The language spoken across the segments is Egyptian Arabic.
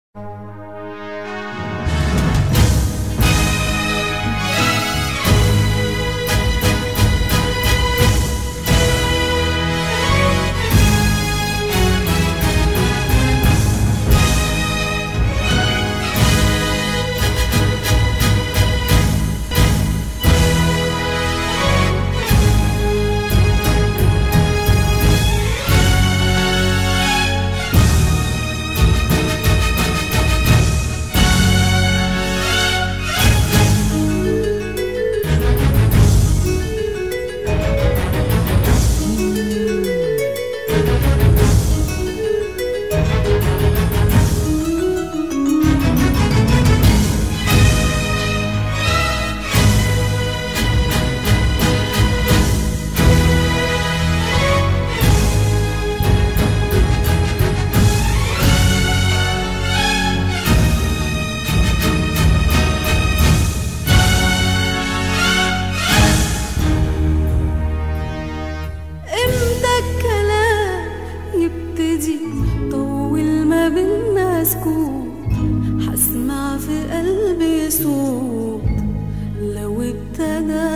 امتى الكلام يبتدي طول ما بينا سكوت حسمع في قلبي صوت لو ابتدى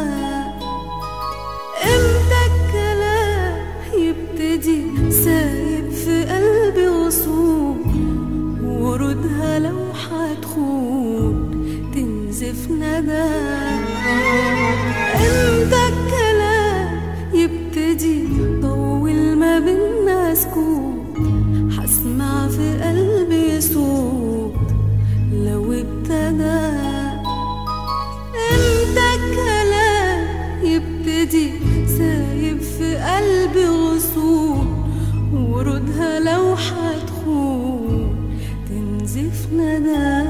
امتى الكلام يبتدي سايب في قلبي وصول وردها لو هتخون تنزف ندى امتى الكلام يبتدي طول ما بينا سكوت حسمع في قلبي صوت لو ابتدى امتى الكلام يبتدي سايب في قلبي غصون وردها لو هتخون تنزف ندى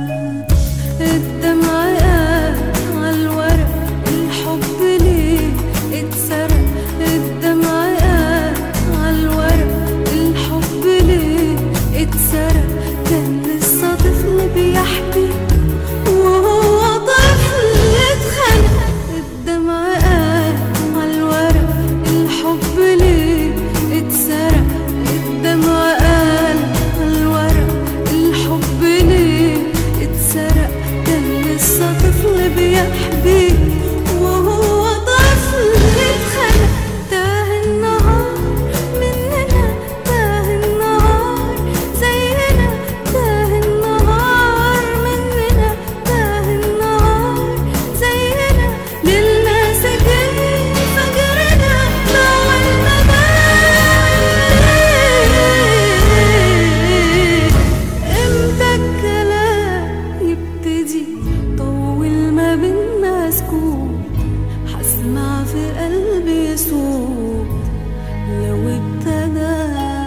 الدمع قال عالورق الحب ليه اتسرق الدمع قال عالورق الحب ليه اتسرق كان لسه طفل بيحكي وهو طفل اتخنق الدمع قال عالورق الحب ليه اتسرق الدمع قال عالورق الحب ليه اتسرق كان لسه طفل بيحكي وهو طفل اتخنق تاه النهار مننا تاه النهار زينا تاه النهار مننا تاه النهار زينا ليلنا سكن فجرنا طول المدى امتى الكلام يبتدي طول ما بينا سكوت حسمع في قلبي صوت لو ابتدى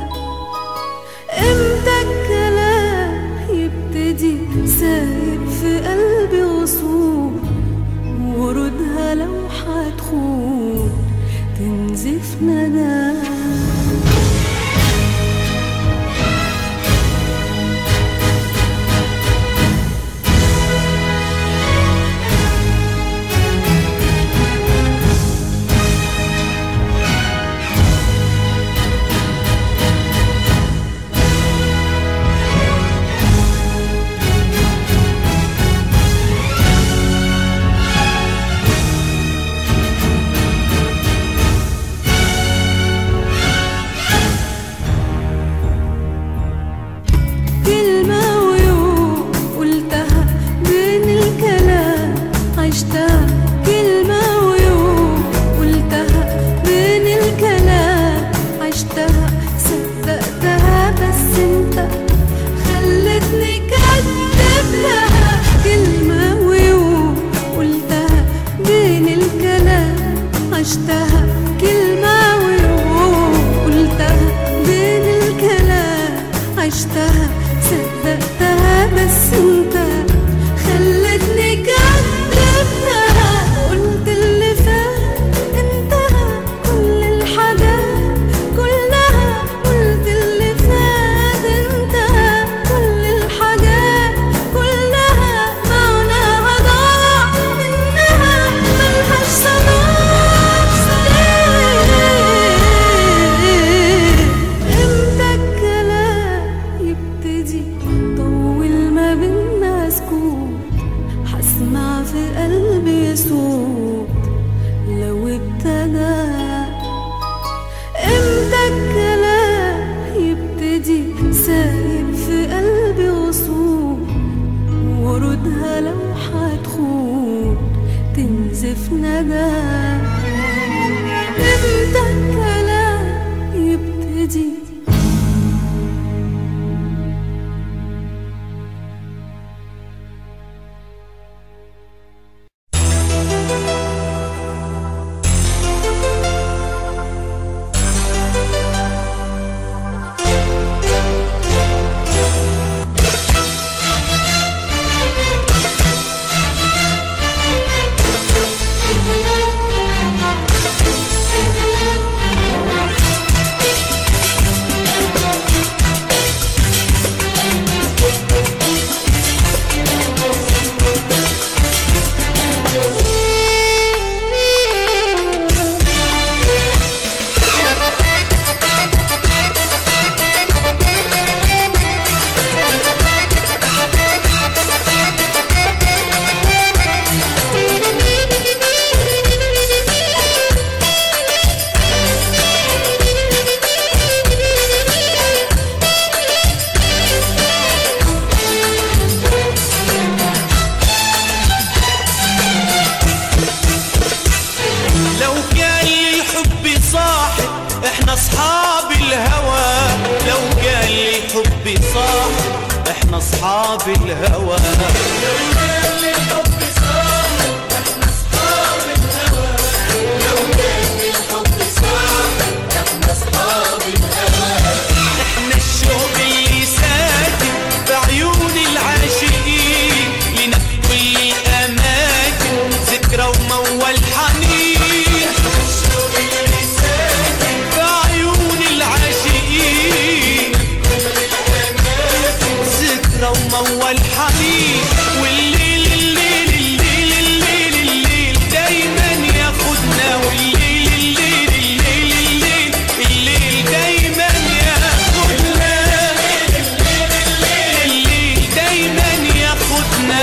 امتى الكلام يبتدي سايب في قلبي وصول وردها لو هتخون تنزف ندى احنا اصحاب الهوى لو قال لي حبي صح احنا اصحاب الهوى احنا الشوق اللي ساكن في عيون العاشقين لنا في كل الاماكن ذكرى وموال حنين في عيون العاشقين ذكرى وموال حنين والليل الليل الليل الليل الليل دايما ياخدنا والليل الليل الليل الليل الليل دايما ياخدنا الليل دايما ياخدنا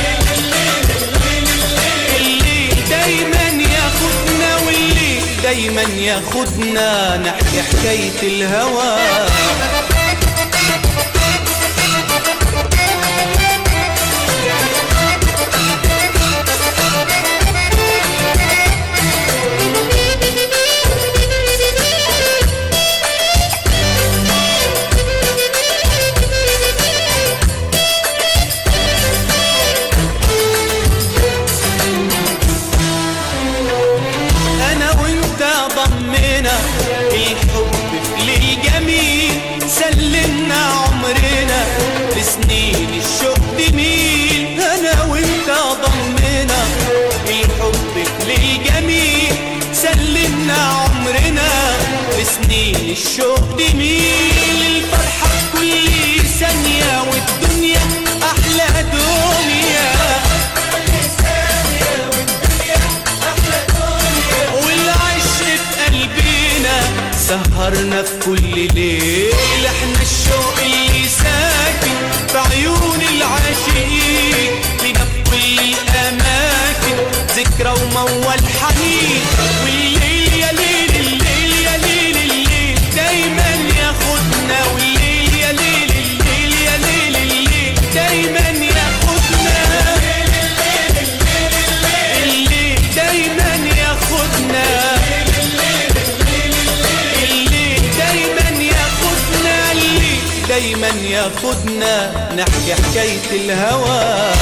الليل دايما ياخدنا والليل دايما ياخدنا نحكي حكاية الهوى انا وانت ضمنا الحب في ليل جميل سلمنا عمرنا لسنين الشوق جميل انا وانت ضمنا الحب في ليل جميل سلمنا عمرنا لسنين الشوق جميل الفرحة في كل ثانية والدنيا أحلى دنيا والعشق في قلبنا سهرنا في كل ليل احنا الشوق اللي ساكن في عيون العاشقين لنا في كل الاماكن ذكرى وموال حنين والليل يا ليل الليل يا ليل الليل دايما ياخدنا والليل يا ليل الليل يا ليل الليل دايما ياخدنا الليل دايما ياخدنا الليل دايما ياخدنا الليل دايما ياخدنا نحكي حكاية الهوى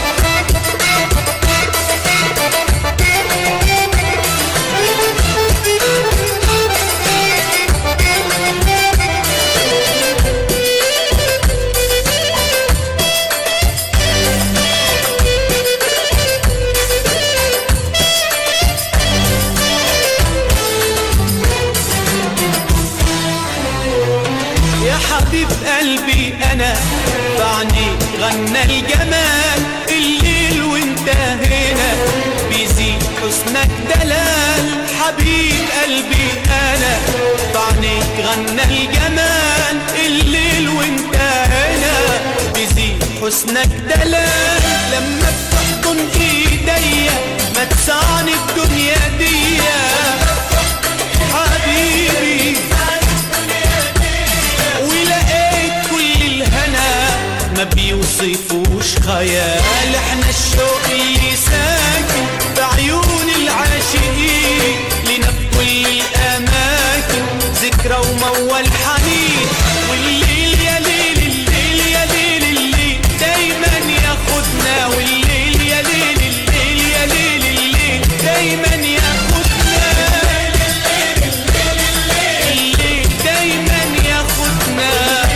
يا حبيب قلبي انا بعنيك غنى الجمال الليل وانت هنا بيزيد حسنك دلال حبيب قلبي انا بعنيك غنى الجمال الليل وانت هنا بيزيد حسنك دلال لما بتحضن ايديا ما تسعني الدنيا دي حبيبي ولقيت كل الهنا ما بيوصفوش خيال احنا الشوق اللي ساكن في عيون العاشقين لنا في كل الاماكن ذكرى وموال حنين والليل يا ليل الليل يا ليل الليل دايما ياخدنا والليل يا ليل الليل يا ليل الليل دايما ياخدنا الليل دايما ياخدنا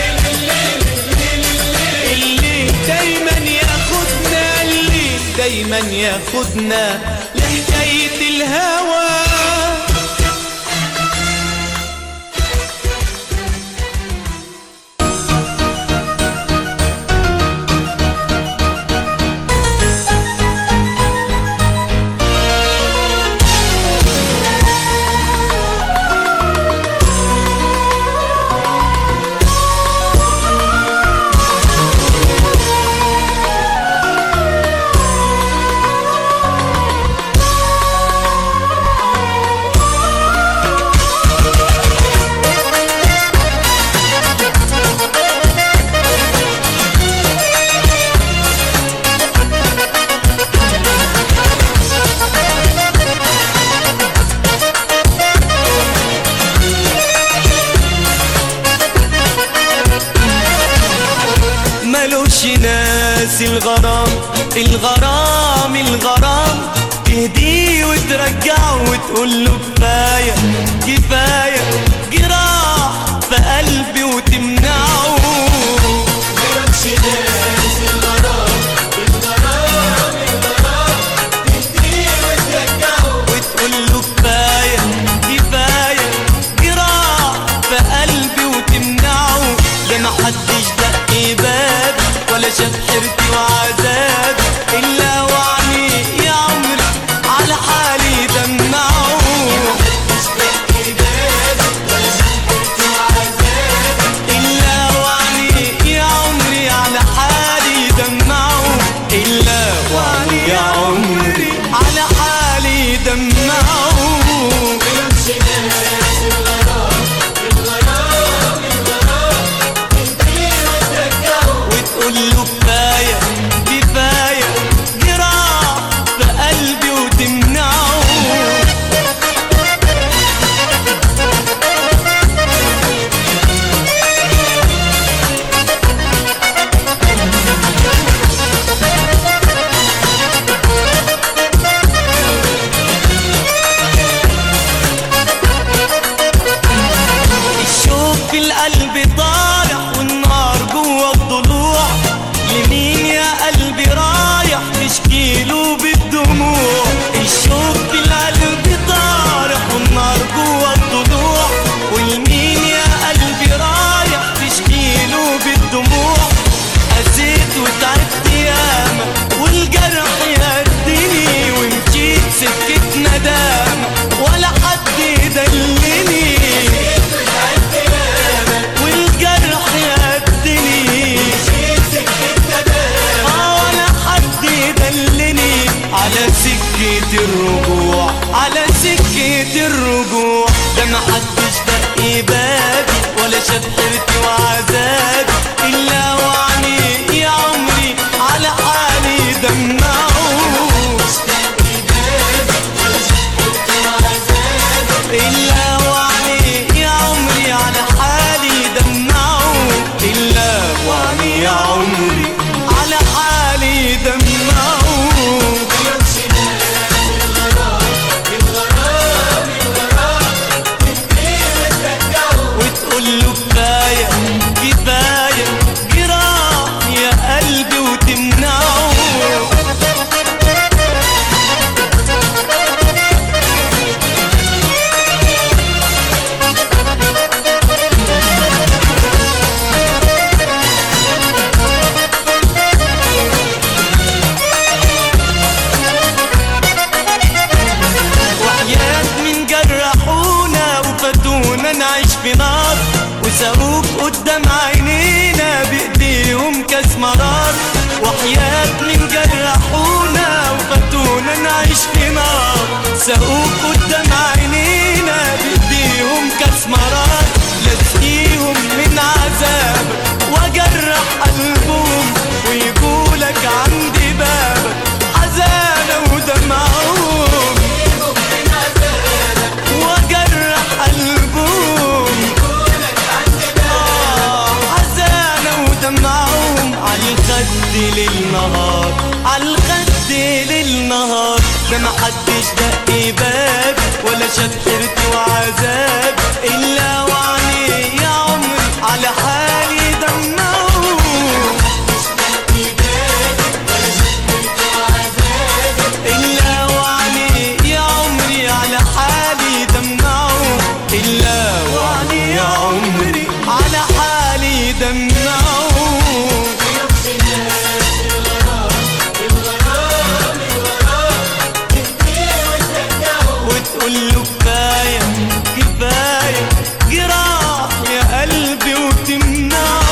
الليل دايما ياخدنا الليل دايما ياخدنا لحكاية الهوى تقولش ناس الغرام الغرام الغرام تهديه وترجعه وتقول له كفايه كفايه جراح في قلبي وتمنعه مالكش ناس الغرام الغرام الغرام تهديه وترجعه وتقول له كفايه كفايه جراح في قلبي وتمنعه ده محدش دق باب ولا شاف حيرتي وعذاب الا وعني يا عمري على حالي دمعه إلا وعني يا عمري على حالي دمعه إلا وعني يا عمري على حالي دمعه وتقول له كفاية كفاية جراح في قلبي وتمنعه الشوق في القلب طالع والنار جوا الضلوع لمين يا قلبي رايح تشكيله بالدموع الشوق في القلب طالع والنار جوا الضلوع والمين يا قلبي رايح تشكيله بالدموع قسيت وتعبت ياما والجرح يهدني ومشيت سكة ندامة ولا حد يدلني والجرح يهدني اه ولا حد يدلني على سكة الرجوع على سكة الرجوع ده محدش دق بابي ولا شاف حيرتي وعذابي إلا وعني يا عمري على حالي دمعه إلا وعني يا عمري على حالي دمعه إلا وعني يا عمري على حالي دمعه وتقول له كفاية كفاية جراح يا قلبي وتمنعه وحياة من جرحونا وفاتونا نعيش في نار وسابوك قدام عينينا بايديهم كاس مرار وحياة من جرحونا وفاتونا نعيش في نار سابوك قدام عينينا بايديهم كاس مرار لازقيهم من عذاب واجرح قلبهم ويقولك عندي بابك حزانة ودمعهم وجرح قلبهم آه، حزانة ودمعهم عالخد للنهار عالخد للنهار ده محدش دق باب ولا شاف حيرتي وعذاب إلا وعني يا عمري على حالي دمعه إلا وعني يا عمري على حالي دمعه إلا وعني يا عمري على حالي دمعه وتقول له كفاية كفاية جراح يا قلبي وتمنعه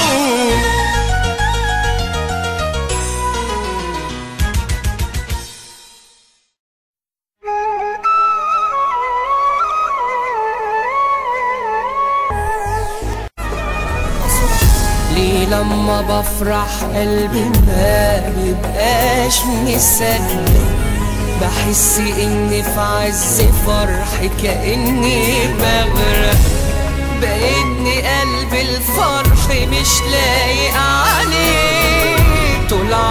ليه لما بفرح قلبي ما بيبقاش مستني بحس اني في عز فرحي كاني بغرق بإني قلب الفرح مش لايق عليه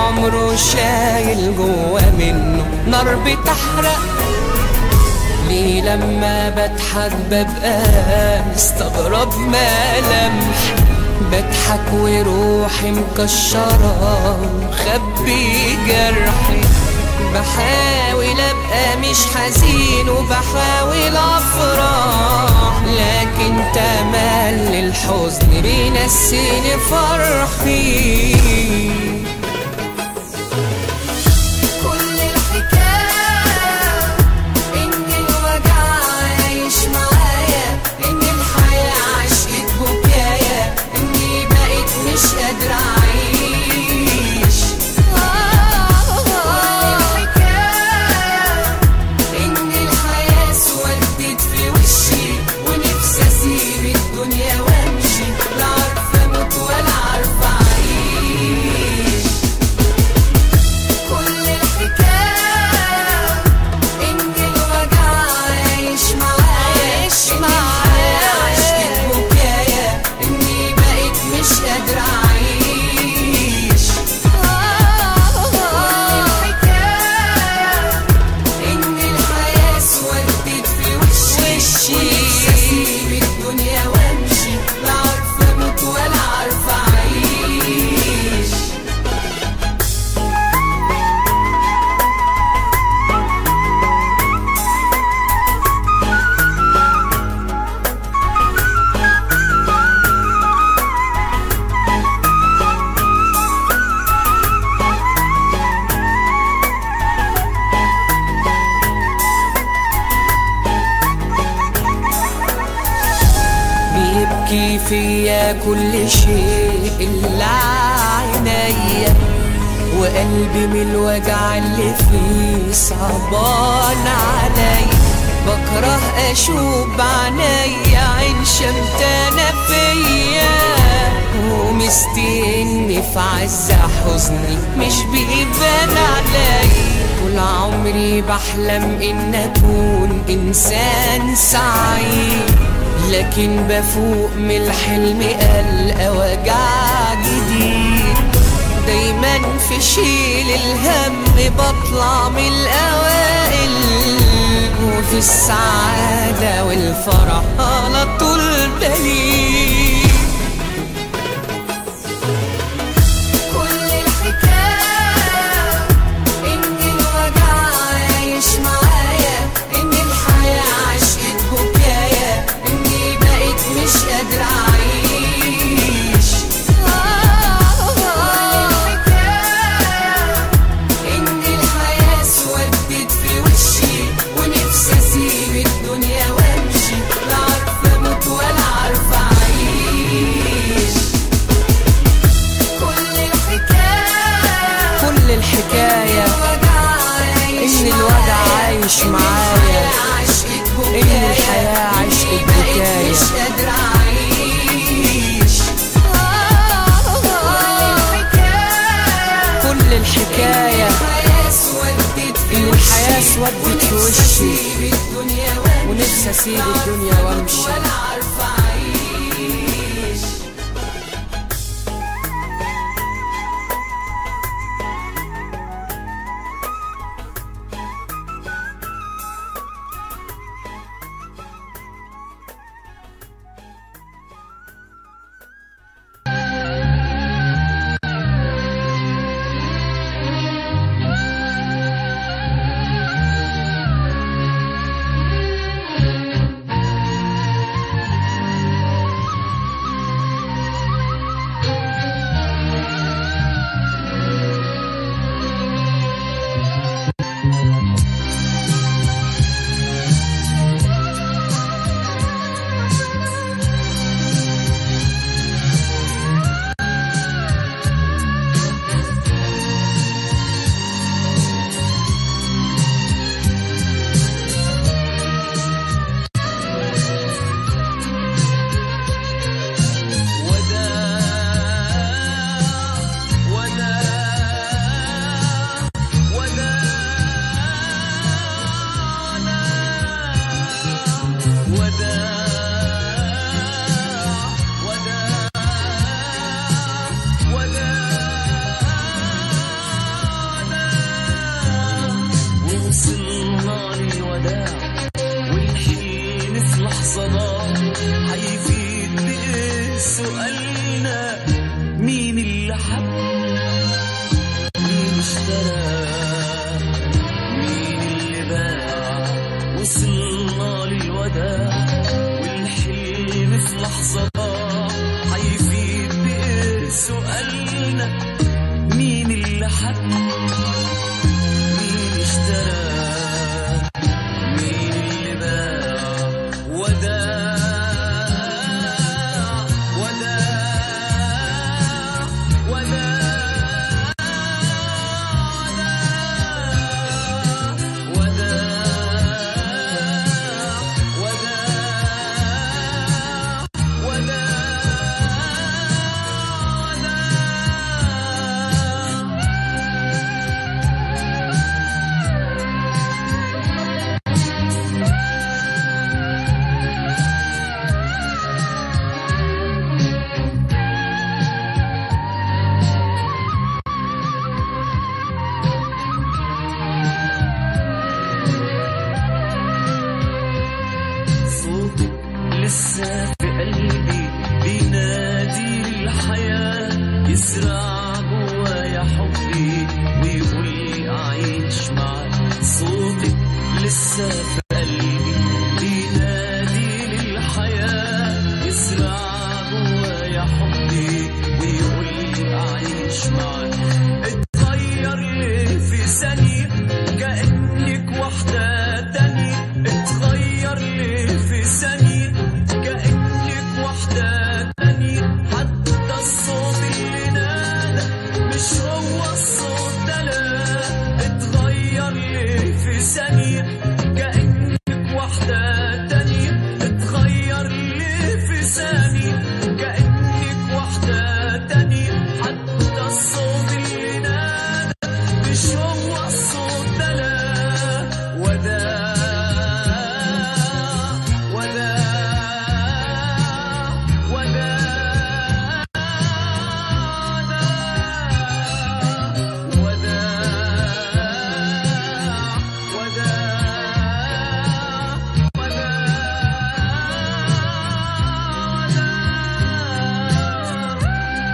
عمره شايل جوا منه نار بتحرق ليه لما بضحك ببقى مستغرب ملامح بضحك وروحي مكشرة ومخبي جرحي بحاول ابقى مش حزين وبحاول افرح لكن تمل الحزن بينسيني فرحي كل الحكاية إن الوجع عايش معايا إن الحياة عشقت بكايا إني بقيت مش قادرة أعيش كل الحكاية إن الحياة اسودت في وشي ونفسي أسيب الدنيا وأمشي لا عارفة أموت ولا عارفة أعيش كل الحكاية إن الوجع عايش معايا عايش معايا عشقت بكايا إني بقيت مش قادرة أعيش كل الحكاية إن الحياة اسودت في وشي ونفسي أسيب الدنيا وأمشي لا عارفة أموت ولا عارفة أعيش بيبكي فيا كل شيء إلا عينيا وقلبي من الوجع اللي فيه صعبان علي بكره اشوف بعينيا عين شمتانة فيا ومستني في عز حزني مش بيبان علي طول عمري بحلم ان اكون انسان سعيد لكن بفوق من الحلم ألقى وجع جديد دايما في شيل الهم بطلع من الأوائل وفي السعادة والفرح على طول دليل كل الحكاية إن الوجع عايش معايا إن الحياة عشقت بكايا إني بقيت مش قادرة أعيش كل الحكاية إن الحياة اسودت في وشي ونفسي أسيب الدنيا وأمشي لا عارفة أموت ولا عارفة أعيش كل الحكاية كل الحكاية إن الوجع عايش معايا إن الحياة عشقت بكايا مش قادرة أعيش كل الحكاية إن الحياة اسودت في وشي ونفسي أسيب الدنيا وأمشي ولا عارفة أعيش Thank حب مين اشترى مين اللي باع وصلنا للوداع والحلم في لحظة ضاع حيفيد بإيه سؤالنا مين اللي حب مين اشترى مين اللي باع وداع وداع وداع صوتك لسه في قلبي بينادي الحياة يزرع جوايا حبي ويقول لي أعيش معاك صوتك لسه في قلبي بينادي للحياة يزرع جوايا حبي ويقول لي أعيش معاك اتغير ليه في ثانية كأنك واحدة تانية اتغير ليه في ثانية كأنك واحدة تانية حتى الصوت اللي نادى مش هو الصوت ده لا اتغير ليه في ثانية كأنك واحدة تانية اتغير ليه في ثانية كأنك واحدة تانية حتى الصوت اللي نادى مش هو الصوت ده لا وداع وداع وداع وداع وداع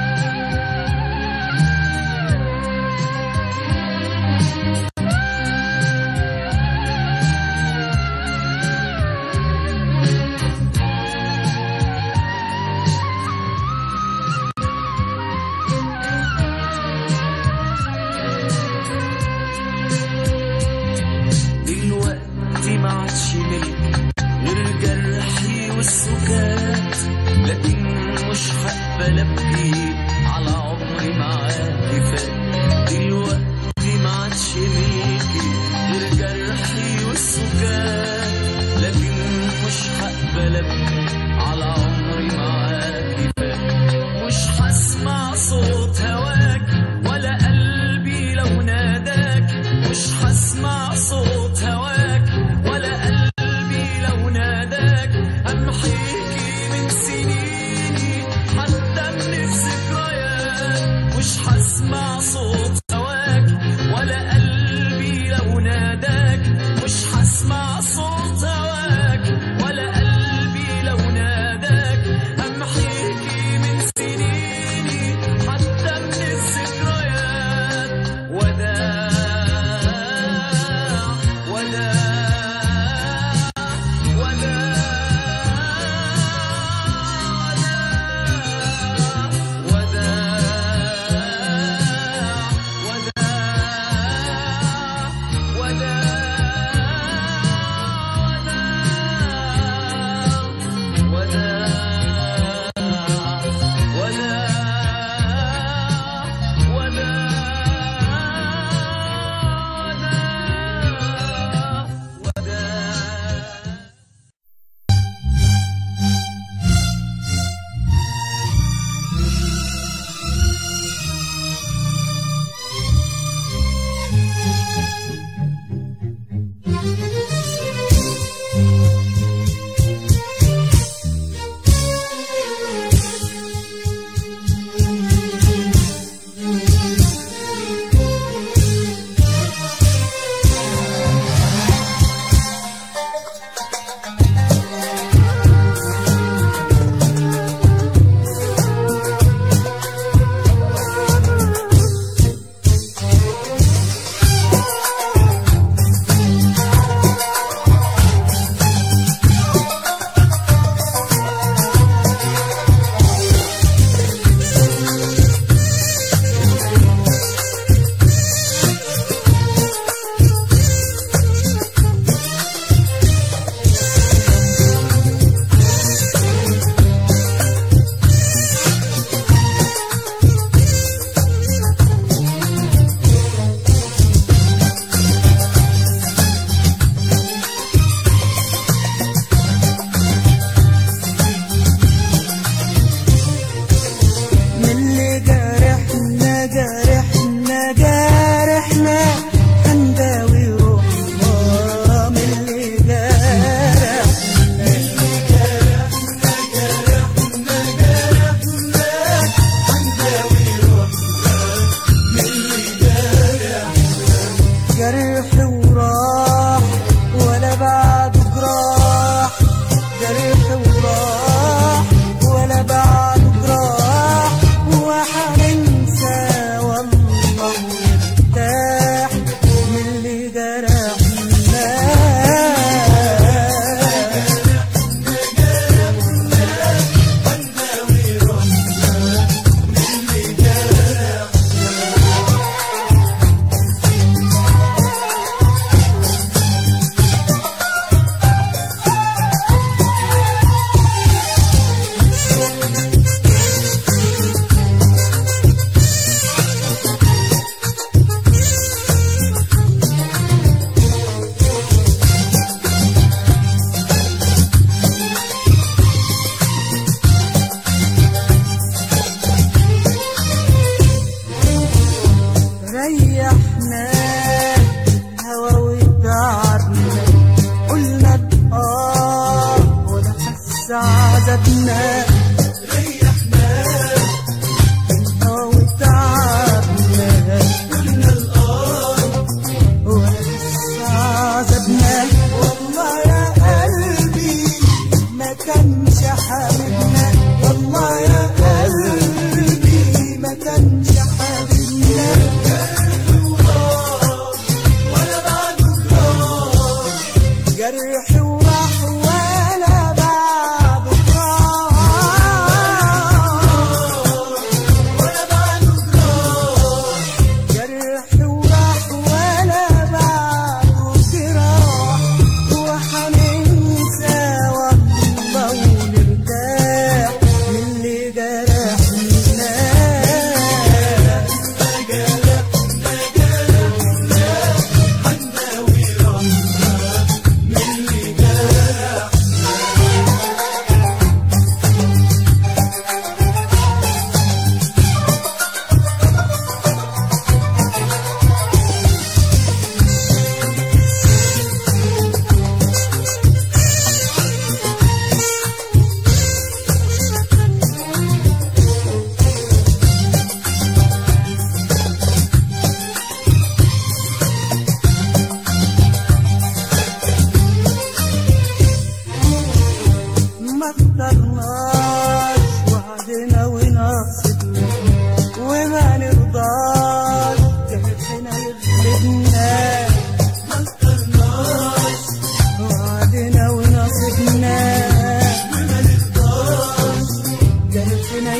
دلوقتي ما عادش ملك غير جرحي والسكات لكن مش هقبل ابكي على عمري معاكي فات دلوقتي ما عادش ملكي غير جرحي والسكات لكن مش هقبل ابكي على عمري معاكي فات مش هسمع صوت هواك ولا قلبي لو ناداك مش هسمع صوت هواك ولا قلبي لو ناداك امحيكي من سنيني حتى من الذكريات مش هسمع صوت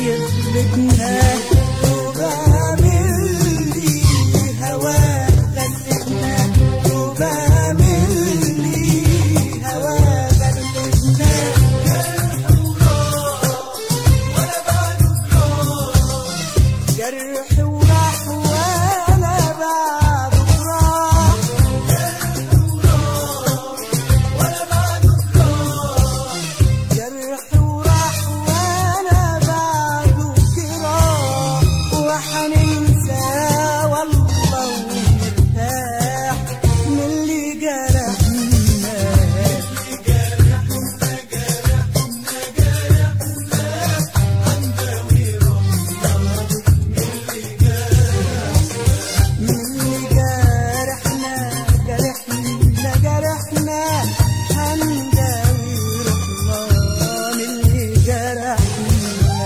يغلبنا وبعمل لي هوا غلبنا وبعمل لي هوا غلبنا جرح وراح وانا بعده راح جرح وراح وانا بعده جراح وحننسى والله ونرتاح من اللي جرحنا من اللي جرحنا جرحنا جرحنا هنداوي روحنا من اللي جرحنا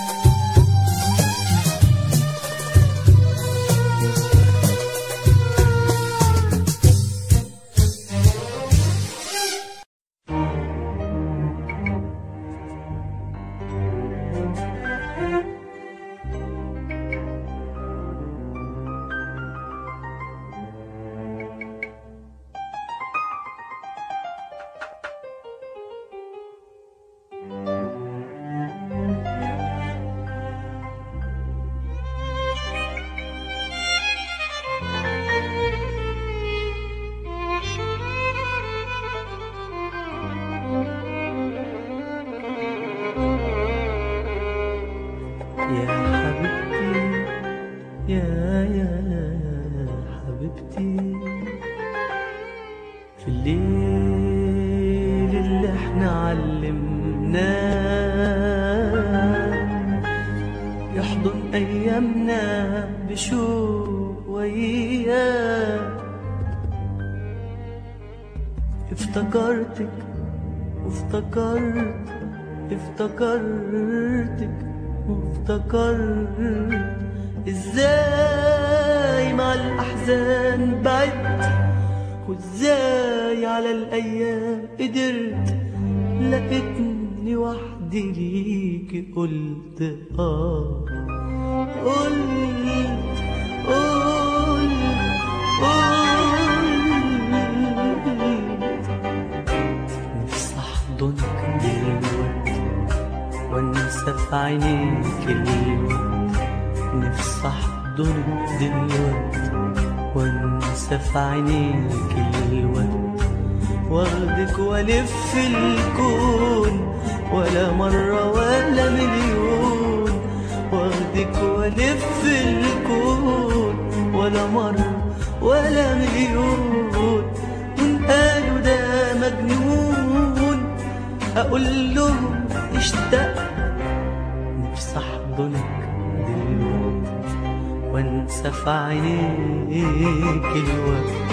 يا حبيبتي يا يا يا يا حبيبتي في الليل اللي احنا علمناه يحضن ايامنا بشوق وياه افتكرتك وافتكرت افتكرتك وافتكرت ازاي مع الاحزان بعدت وازاي على الايام قدرت لقيتني وحدي ليكي قلت اه قلت قلت قلت نفسي احضنك دلوقتي وانسى في عينيك الوقت نفسي احضنك دلوقتي وانسى في عينيك الوقت واخدك والف الكون ولا مرة ولا مليون واخدك والف الكون ولا مرة ولا مليون ونقالوا ده مجنون اقول لهم اشتاق نفسي احضنك دلوقتي وانسى في عينيك الوقت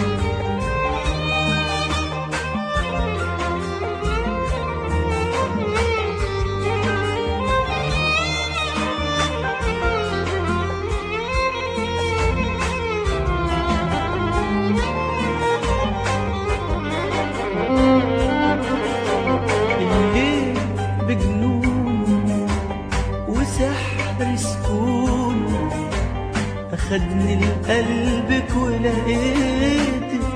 الليل بجنون وسحر سكون أخدني لقلبك ولقيتك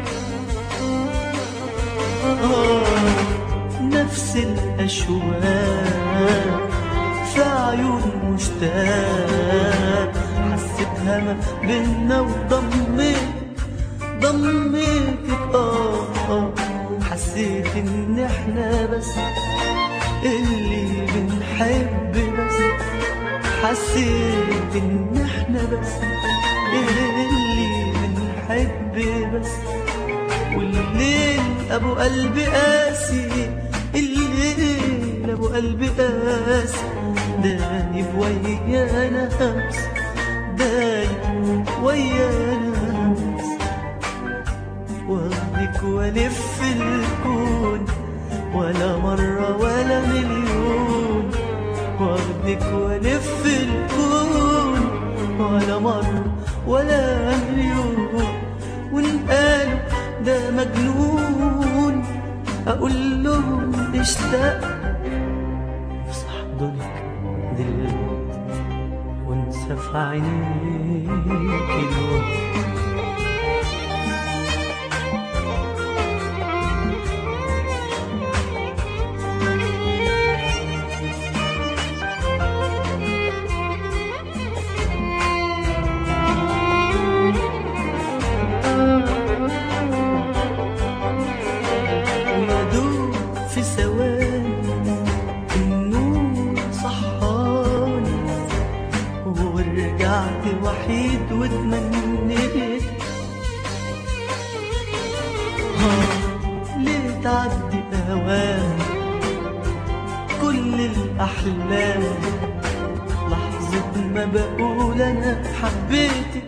آه نفس الأشواق في عيون مشتاق حسيتها ما بينا وضميت ضميتك آه آه حسيت إن إحنا بس اللي بنحب بس حسيت إن إحنا بس اللي بنحب بس والليل أبو قلبي قاسي الليل أبو قلبي قاسي دايب ويانا همس دايب ويانا همس واخدك والف الكون ولا مرة ولا مليون واخدك والف الكون ولا مرة ولا مليون ونقالوا ده مجنون اقول لهم اشتاق نفسي احضنك دلوقتي في عينيك الوقت ويدوب في ثواني النور صحاني ورجعت وحيد واتمنيت آه، ليه تعدي اوان كل الاحلام لحظة ما بقول انا حبيتك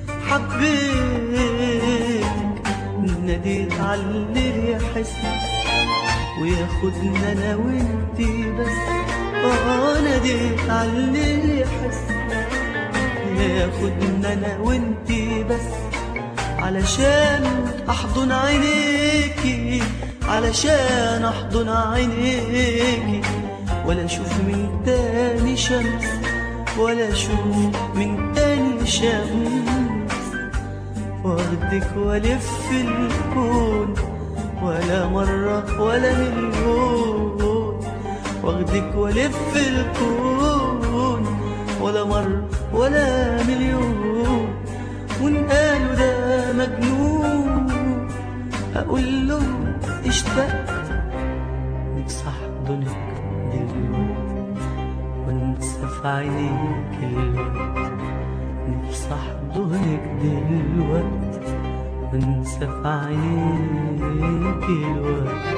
حبيتك ناديت على اللي يحسني وياخدنا انا وانتي بس اه ناديت على اللي يحسني ياخدنا انا وانتي بس علشان احضن عينيكي علشان احضن عينيكي ولا اشوف من تاني شمس ولا اشوف من تاني شمس واخدك والف الكون ولا مرة ولا مليون واخدك والف الكون ولا مرة ولا مليون وان قالوا ده مجنون اقول له اشتقت نفسي احضنك دلوقتي وانسى في عينيك الوقت نفسي احضنك دلوقتي وانسى في عينيك الوقت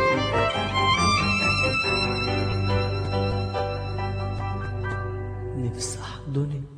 نفسي احضنك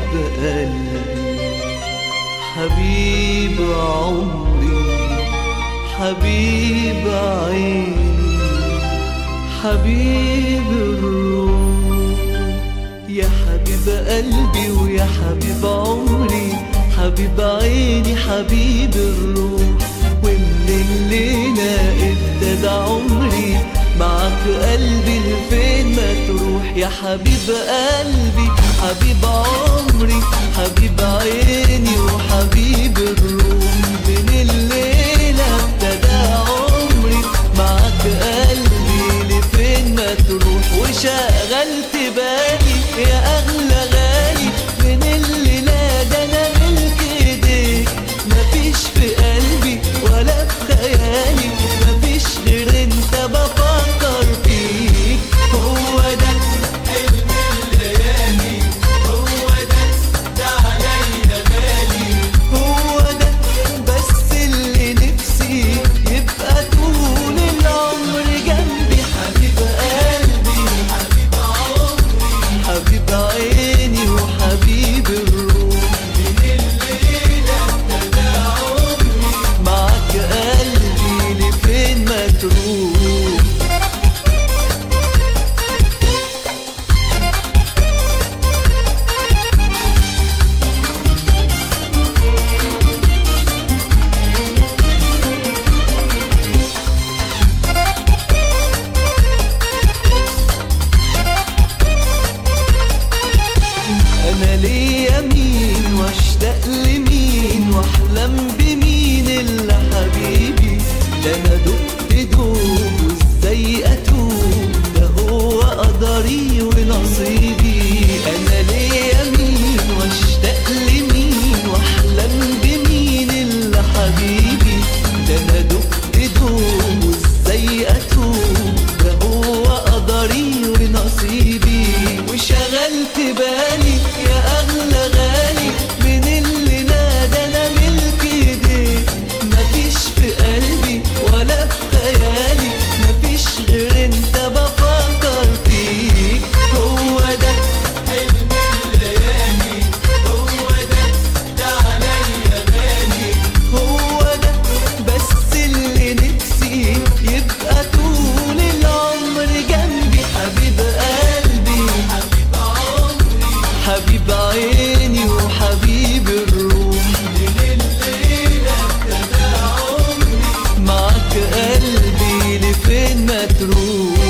قلبي حبيب عمري حبيب عيني حبيب الروح يا حبيب قلبي ويا حبيب عمري حبيب عيني حبيب الروح ومن الليلة ابتدى عمري معك قلبي لفين ما تروح يا حبيب قلبي حبيب عمري حبيب عيني وحبيب الروح من الليلة ابتدى عمري معك قلبي لفين ما تروح وشغلت بالي يا اغلى غالي من اللي نادى انا ملك ايديك مفيش في قلبي ولا في خيالي مفيش غير انت بفكر فيك هو ده حلم الليالي هو ده ده عليا غالي هو ده بس اللي نفسي يبقى طول العمر جنبي حبيب قلبي حبيب عمري حبيب عيني وحبيب الروح من الليلة ابتدى عمري معاك قلبي لفين ما تروح انا ليا مين واشتاق لمين واحلم بمين الا حبيبي ده انا دقت دوب وازاي اتوب ده هو قدري ونصيبي انا ليا مين واشتاق لمين واحلم بمين الا حبيبي ده انا دقت دوب وازاي اتوب ده هو قدري ونصيبي وشغلت بالي يا اغلى غالي من اللي نادى انا ملك ايديك مفيش في قلبي ولا في خيالي مفيش غير انت بفكر فيك هو ده حلم الليالي هو ده ده عليا غالي هو ده بس اللي نفسي يبقى طول العمر جنبي حبيب قلبي حبيب عمري حبيب عيني وحبيب الروح من الليلة ابتدى عمري معاك قلبي لفين ما تروح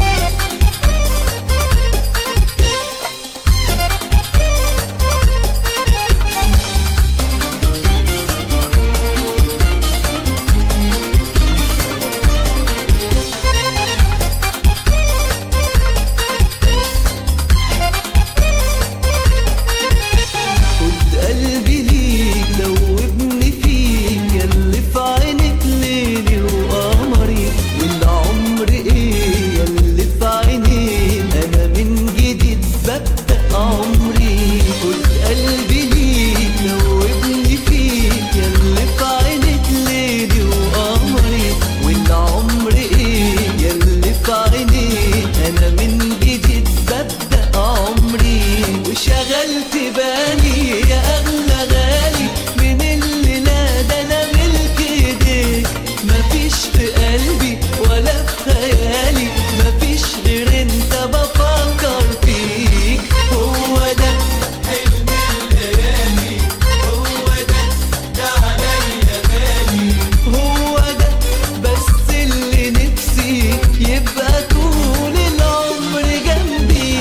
خد قلبي ليك دوبني فيك ياللي في عينك ليلي وقمري والعمر ايه ياللي في عيني انا من جديد ببدأ عمري خد قلبي ليك دوبني فيك ياللي في عينك ليلي وقمري والعمر ايه ياللي في عيني انا من جديد ببدأ عمري وشغلت بالي يا اغلى غالي من اللي نادى انا ملك ايديك مفيش في قلبي ولا في خيالي مفيش غير انت بفكر فيك هو ده حلم الليالي هو ده ده عليا غالي هو ده بس اللي نفسي يبقى طول العمر جنبي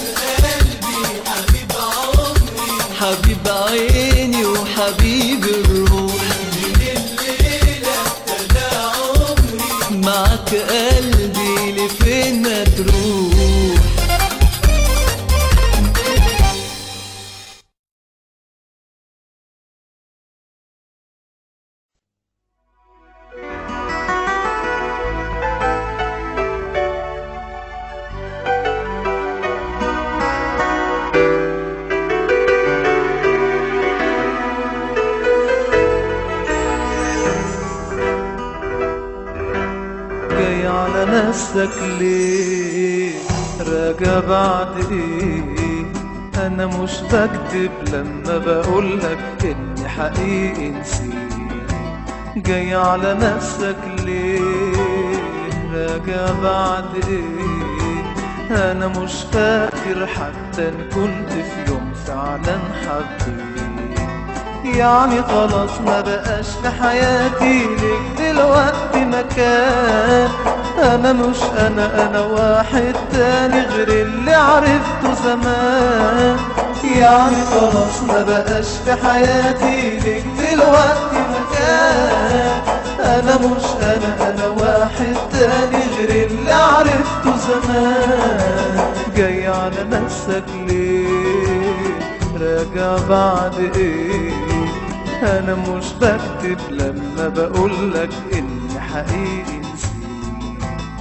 حبيب عيني وحبيب الروح من الليلة ابتدى عمري معك قلبي لفين ما تروح جاي على نفسك ليه راجع بعد ايه انا مش بكذب لما بقولك اني حقيقي نسيت جاي على نفسك ليه راجع بعد ايه انا مش فاكر حتى ان كنت في يوم فعلا حبيت يعني خلاص ما بقاش في حياتي ليك دلوقتي مكان انا مش انا انا واحد تاني غير اللي عرفته زمان يعني خلاص ما بقاش في حياتي ليك دلوقتي مكان انا مش انا انا واحد تاني غير اللي عرفته زمان جاي على نفسك ليه راجع بعد ايه انا مش بكتب لما بقولك اني حقيقي نسيت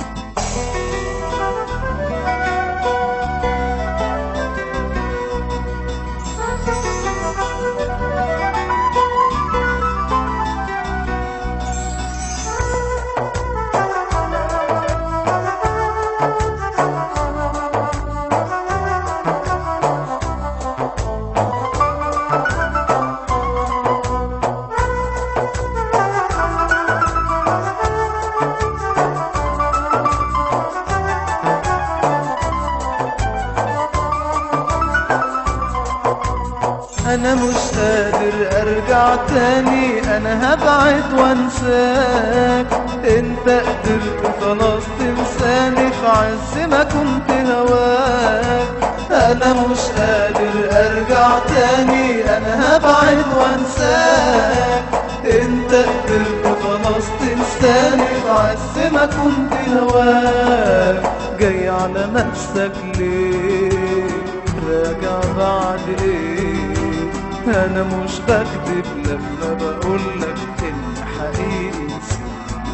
انا مش قادر ارجع تاني انا هبعد وانساك انت قدرت خلاص تنساني في عز ما كنت هواك انا مش قادر ارجع تاني انا هبعد وانساك انت قدرت خلاص تنساني في عز ما كنت هواك جاي على نفسك ليه راجع بعد ايه انا مش بكذب لما بقولك اني حقيقي نسيت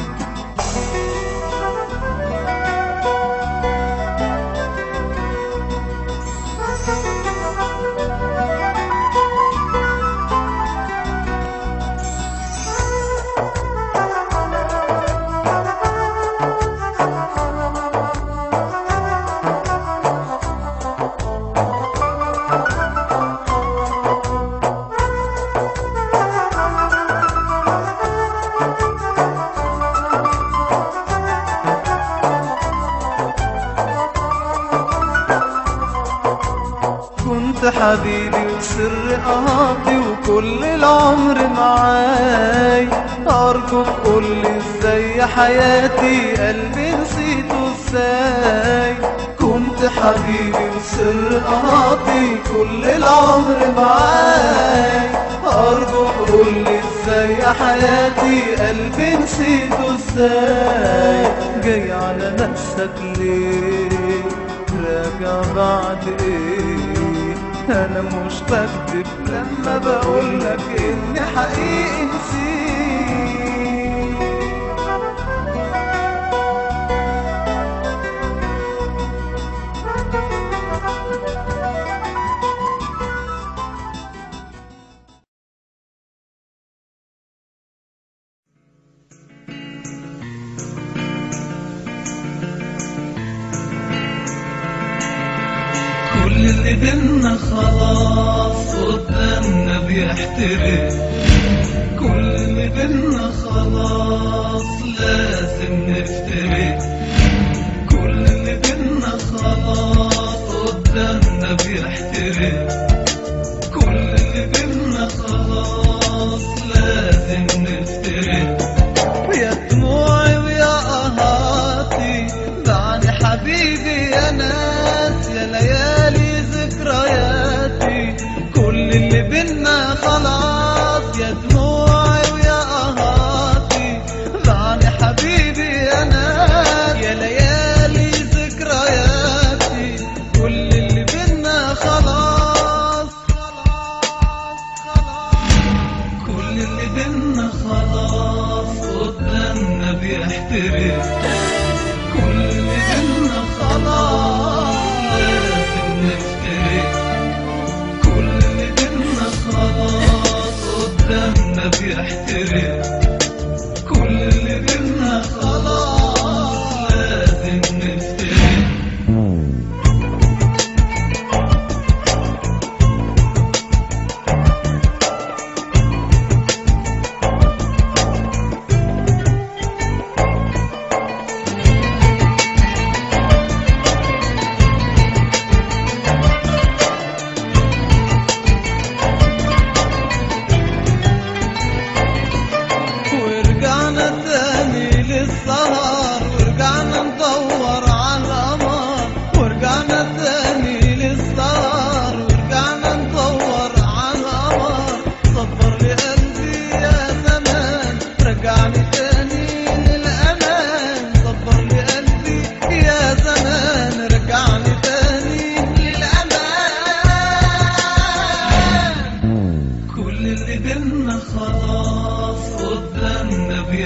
كنت حبيبي وسر قهاتي وكل العمر معاي أرجوك قولي ازاي حياتي قلبي نسيته ازاي كنت حبيبي وسر قهاتي كل العمر معاي أرجوك قولي ازاي حياتي قلبي نسيته ازاي جاي على نفسك ليه راجع بعد ايه انا مش بكذب لما بقولك اني حقيقي نسيت كل اللي بينا خلاص قدامنا بيحترق كل اللي بينا خلاص لازم نفترق كل اللي بينا خلاص قدامنا بيحترق كل اللي بينا خلاص لازم نفترق يا دموعي ويا قهاتي دعني حبيبي يا ناس يا ليالي ذكرياتي كل اللي بينا خلاص يا دموعي ويا قهاتي دعني حبيبي يا ناس يا ليالي ذكرياتي كل اللي بينا خلاص خلاص خلاص كل اللي بينا خلاص قدامنا بيحترق كل اللي بينا خلاص لازم نفترق كل اللي بينا خلاص قدامنا بيحترق كل اللي بينا خلاص لازم نفترق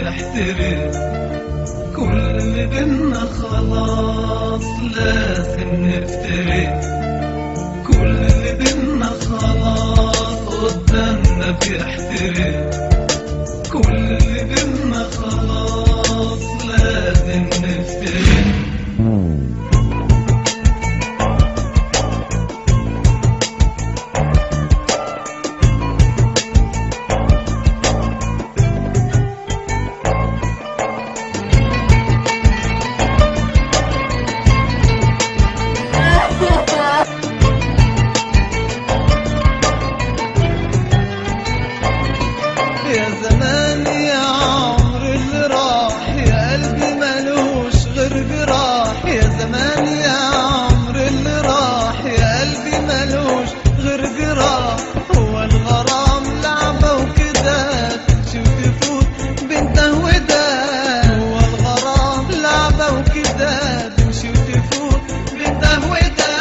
بيحترق كل اللي بينا خلاص لازم نفترق كل اللي بينا خلاص قدامنا بيحترق كل اللي بينا خلاص لازم نفترق يا زمان يا عمر اللي راح يا قلبي ملوش غير جراح يا زمان يا عمر اللي راح يا قلبي ملوش غير جراح هو الغرام لعبة وكده شو تفوت بنته وده هو الغرام لعبة وكده تمشي وتفوت بنته وده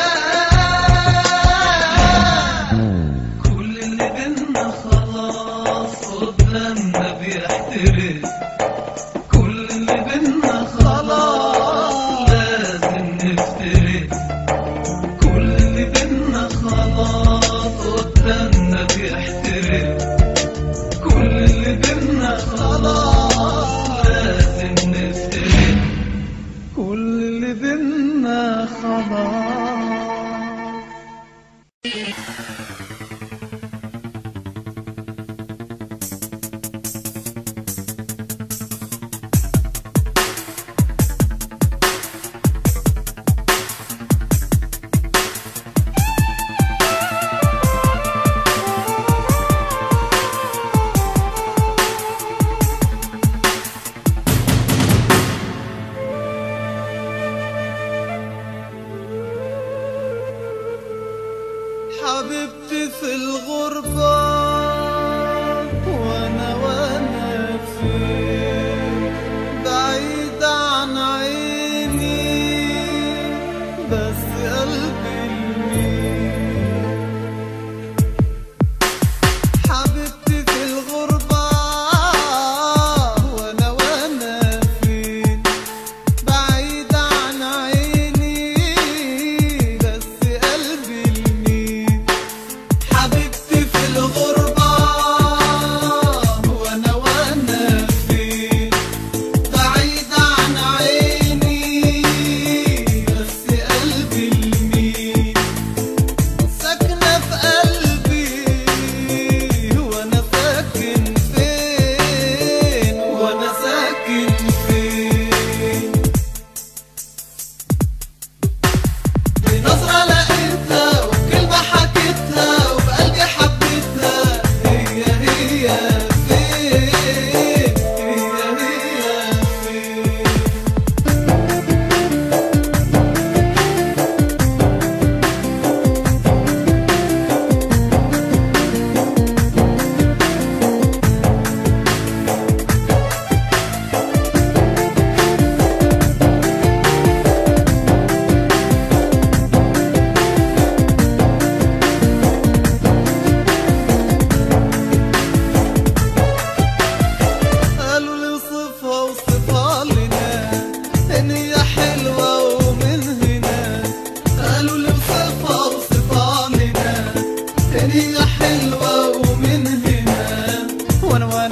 كل اللي بينا خلاص قدامنا بيحترق كل اللي بينا خلاص لازم نفترق كل اللي بينا خلاص قدامنا بيحترق كل اللي بينا خلاص لازم نفترق كل اللي بينا خلاص حبيبتي في الغربة وانا وانا فين بعيد عن عيني بس قلبي لمين حبيبتي في الغربة وانا وانا فين بعيد عن عيني بس قلبي لمين حبيبتي في الغربة وانا وانا فين بعيد عن عيني بس قلبي لمين ساكنة في قلبي وانا ساكن فين وانا ساكن فين بنظرة لقيتها وبكلمة حكيتها وبقلبي حبيتها هي هي فين هي هي فين قالوا لي وصفها وصفها لنا ان هي حلوة ومن هنا قالوا لي وصفها وصفها لنا ان هي حلوة ومن هنا وانا